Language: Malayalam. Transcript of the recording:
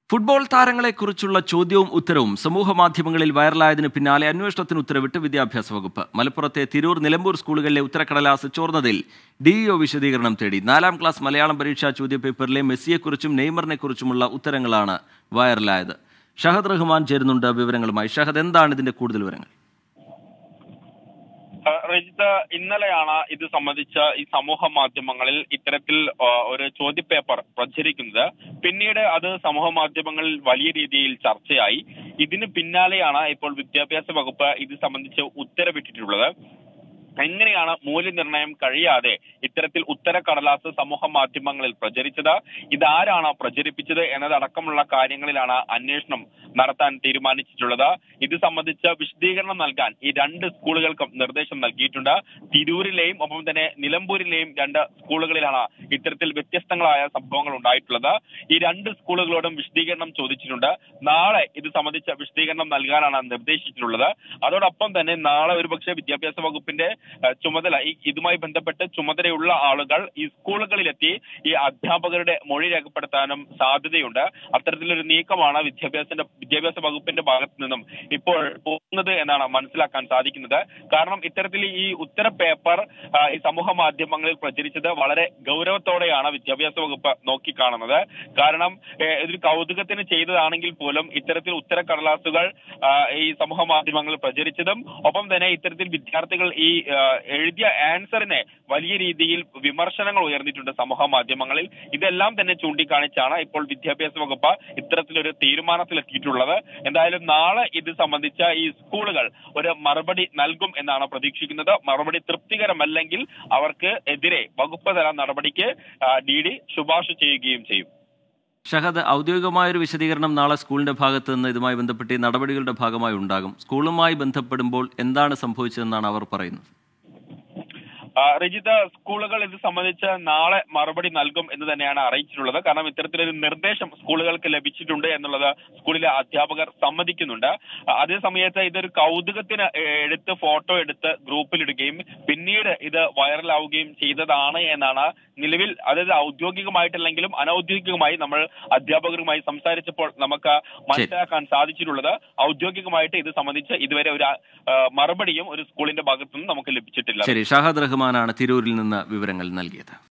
ഫുട്ബോൾ താരങ്ങളെക്കുറിച്ചുള്ള ചോദ്യവും ഉത്തരവും സമൂഹ മാധ്യമങ്ങളിൽ വൈറലായതിനു പിന്നാലെ അന്വേഷണത്തിന് ഉത്തരവിട്ട് വിദ്യാഭ്യാസ വകുപ്പ് മലപ്പുറത്തെ തിരൂർ നിലമ്പൂർ സ്കൂളുകളിലെ ഉത്തരക്കടലാസ് ചോർന്നതിൽ ഡിഇഒ വിശദീകരണം തേടി നാലാം ക്ലാസ് മലയാളം പരീക്ഷാ ചോദ്യപേപ്പറിലെ മെസ്സിയെക്കുറിച്ചും നെയ്മറിനെക്കുറിച്ചുമുള്ള ഉത്തരങ്ങളാണ് വൈറലായത് ഷഹദ് റഹ്മാൻ ചേരുന്നുണ്ട് വിവരങ്ങളുമായി ഷഹദ് എന്താണ് ഇതിന്റെ കൂടുതൽ വിവരങ്ങൾ ആ, രജിത്ത് ഇന്നലെയാണ് ഇത് സംബന്ധിച്ച് ഈ സമൂഹ മാധ്യമങ്ങളിൽ ഇത്തരത്തിൽ ആ, ഒരു ചോദ്യപേപ്പർ പ്രചരിക്കുന്നത് പിന്നീട് അത് സമൂഹ മാധ്യമങ്ങളിൽ വലിയ രീതിയിൽ ചർച്ചയായി ഇതിന് പിന്നാലെയാണ് ഇപ്പോൾ വിദ്യാഭ്യാസ വകുപ്പ് ഇത് സംബന്ധിച്ച് ഉത്തരവിട്ടിട്ടുള്ളത് എങ്ങനെയാണ് മൂല്യനിർണ്ണയം കഴിയാതെ ഇത്തരത്തിൽ ഉത്തരക്കടലാസ് സമൂഹ മാധ്യമങ്ങളിൽ പ്രചരിച്ചത് ഇതാരാണ് പ്രചരിപ്പിച്ചത് എന്നതടക്കമുള്ള കാര്യങ്ങളിലാണ് അന്വേഷണം നടത്താൻ തീരുമാനിച്ചിട്ടുള്ളത് ഇത് സംബന്ധിച്ച് വിശദീകരണം നൽകാൻ ഈ രണ്ട് സ്കൂളുകൾക്കും നിർദ്ദേശം നൽകിയിട്ടുണ്ട് തിരൂരിലെയും ഒപ്പം തന്നെ നിലമ്പൂരിലെയും രണ്ട് സ്കൂളുകളിലാണ് ഇത്തരത്തിൽ വ്യത്യസ്തങ്ങളായ സംഭവങ്ങൾ ഉണ്ടായിട്ടുള്ളത് ഈ രണ്ട് സ്കൂളുകളോടും വിശദീകരണം ചോദിച്ചിട്ടുണ്ട് നാളെ ഇത് സംബന്ധിച്ച വിശദീകരണം നൽകാനാണ് നിർദ്ദേശിച്ചിട്ടുള്ളത് അതോടൊപ്പം തന്നെ നാളെ ഒരുപക്ഷെ വിദ്യാഭ്യാസ വകുപ്പിന്റെ ഏഹ്, ചുമതല ഈ ഇതുമായി ബന്ധപ്പെട്ട് ചുമതലയുള്ള ആളുകൾ ഈ സ്കൂളുകളിലെത്തി ഈ അധ്യാപകരുടെ മൊഴി രേഖപ്പെടുത്താനും സാധ്യതയുണ്ട് അത്തരത്തിലൊരു നീക്കമാണ് വിദ്യാഭ്യാസ വിദ്യാഭ്യാസ വകുപ്പിന്റെ ഭാഗത്ത് നിന്നും ഇപ്പോൾ പോകുന്നത് എന്നാണ് മനസ്സിലാക്കാൻ സാധിക്കുന്നത് കാരണം ഇത്തരത്തിൽ ഈ ഉത്തര പേപ്പർ ആ, ഈ സമൂഹ മാധ്യമങ്ങളിൽ പ്രചരിച്ചത് വളരെ ഗൗരവത്തോടെയാണ് വിദ്യാഭ്യാസ വകുപ്പ് നോക്കിക്കാണുന്നത് കാരണം ഏഹ്, ഇതൊരു കൗതുകത്തിന് ചെയ്തതാണെങ്കിൽ പോലും ഇത്തരത്തിൽ ഉത്തര കടലാസുകൾ ആ, ഈ സമൂഹ മാധ്യമങ്ങളിൽ പ്രചരിച്ചതും ഒപ്പം തന്നെ ഇത്തരത്തിൽ വിദ്യാർത്ഥികൾ ഈ ആ, എഴുതിയ ആൻസറിനെ വലിയ രീതിയിൽ വിമർശനങ്ങൾ ഉയർന്നിട്ടുണ്ട് സമൂഹ മാധ്യമങ്ങളിൽ ഇതെല്ലാം തന്നെ ചൂണ്ടിക്കാണിച്ചാണ് ഇപ്പോൾ വിദ്യാഭ്യാസ വകുപ്പ് ഇത്തരത്തിലൊരു തീരുമാനത്തിലെത്തിയിട്ടുള്ളത് എന്തായാലും നാളെ ഇത് സംബന്ധിച്ച ഈ സ്കൂളുകൾ ഒരു മറുപടി നൽകും എന്നാണ് പ്രതീക്ഷിക്കുന്നത് മറുപടി തൃപ്തികരമല്ലെങ്കിൽ അവർക്ക് എതിരെ വകുപ്പ് തല നടപടിക്ക് ഡി ഡി ശുപാർശ ചെയ്യുകയും ചെയ്യും ഷഹദ് ഔദ്യോഗികമായ ഒരു വിശദീകരണം നാളെ സ്കൂളിന്റെ ഭാഗത്ത് നിന്ന് ഇതുമായി ബന്ധപ്പെട്ട് ഈ നടപടികളുടെ ഭാഗമായി ഉണ്ടാകും സ്കൂളുമായി ബന്ധപ്പെടുമ്പോൾ എന്താണ് സംഭവിച്ചതെന്നാണ് അവർ പറയുന്നത് ആ, രജിത സ്കൂളുകൾ ഇത് സംബന്ധിച്ച് നാളെ മറുപടി നൽകും എന്ന് തന്നെയാണ് അറിയിച്ചിട്ടുള്ളത് കാരണം ഇത്തരത്തിലൊരു നിർദ്ദേശം സ്കൂളുകൾക്ക് ലഭിച്ചിട്ടുണ്ട് എന്നുള്ളത് സ്കൂളിലെ അധ്യാപകർ സമ്മതിക്കുന്നുണ്ട് ആ, അതേ സമയത്ത് ഇതൊരു കൗതുകത്തിന് എ- എടുത്ത് ഫോട്ടോ എടുത്ത് ഗ്രൂപ്പിലിടുകയും പിന്നീട് ഇത് വൈറലാവുകയും ചെയ്തതാണ് എന്നാണ് നിലവിൽ അതായത് ഔദ്യോഗികമായിട്ടല്ലെങ്കിലും അനൌദ്യോഗികമായി നമ്മൾ അധ്യാപകരുമായി സംസാരിച്ചപ്പോൾ നമുക്ക് മനസ്സിലാക്കാൻ സാധിച്ചിട്ടുള്ളത് ഔദ്യോഗികമായിട്ട് ഇത് സംബന്ധിച്ച് ഇതുവരെ ഒരു ആ, മറുപടിയും ഒരു സ്കൂളിന്റെ ഭാഗത്തുനിന്ന് നമുക്ക് ലഭിച്ചിട്ടില്ല ശരി ഷഹദ് റഹ്മാനാണ് തിരൂരിൽ നിന്ന് വിവരങ്ങൾ നൽകിയത്